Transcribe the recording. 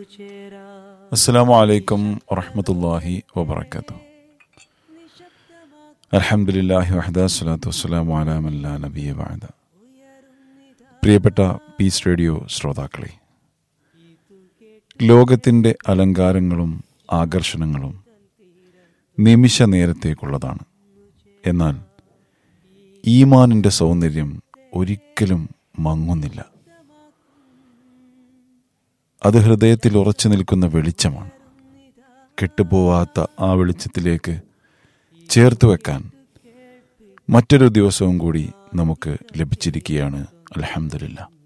അസ്സലാമു അലൈക്കും വറഹ്മത്തുള്ളാഹി വബറകാതുഹു അൽഹംദുലില്ലാഹി വഹദ സ്വലാത്തു വസ്സലാമു അലാ മല്ലാ നബിയ ബഅദ പ്രിയപ്പെട്ട പീസ് റേഡിയോ ശ്രോതാക്കളെ ലോകത്തിൻ്റെ അലങ്കാരങ്ങളും ആകർഷണങ്ങളും നിമിഷ നേരത്തേക്കുള്ളതാണ് എന്നാൽ ഈമാനിൻ്റെ സൗന്ദര്യം ഒരിക്കലും മങ്ങുന്നില്ല അത് ഹൃദയത്തിൽ ഉറച്ചു നിൽക്കുന്ന വെളിച്ചമാണ് കെട്ടുപോവാത്ത ആ വെളിച്ചത്തിലേക്ക് ചേർത്ത് വെക്കാൻ മറ്റൊരു ദിവസവും കൂടി നമുക്ക് ലഭിച്ചിരിക്കുകയാണ് അലഹമില്ല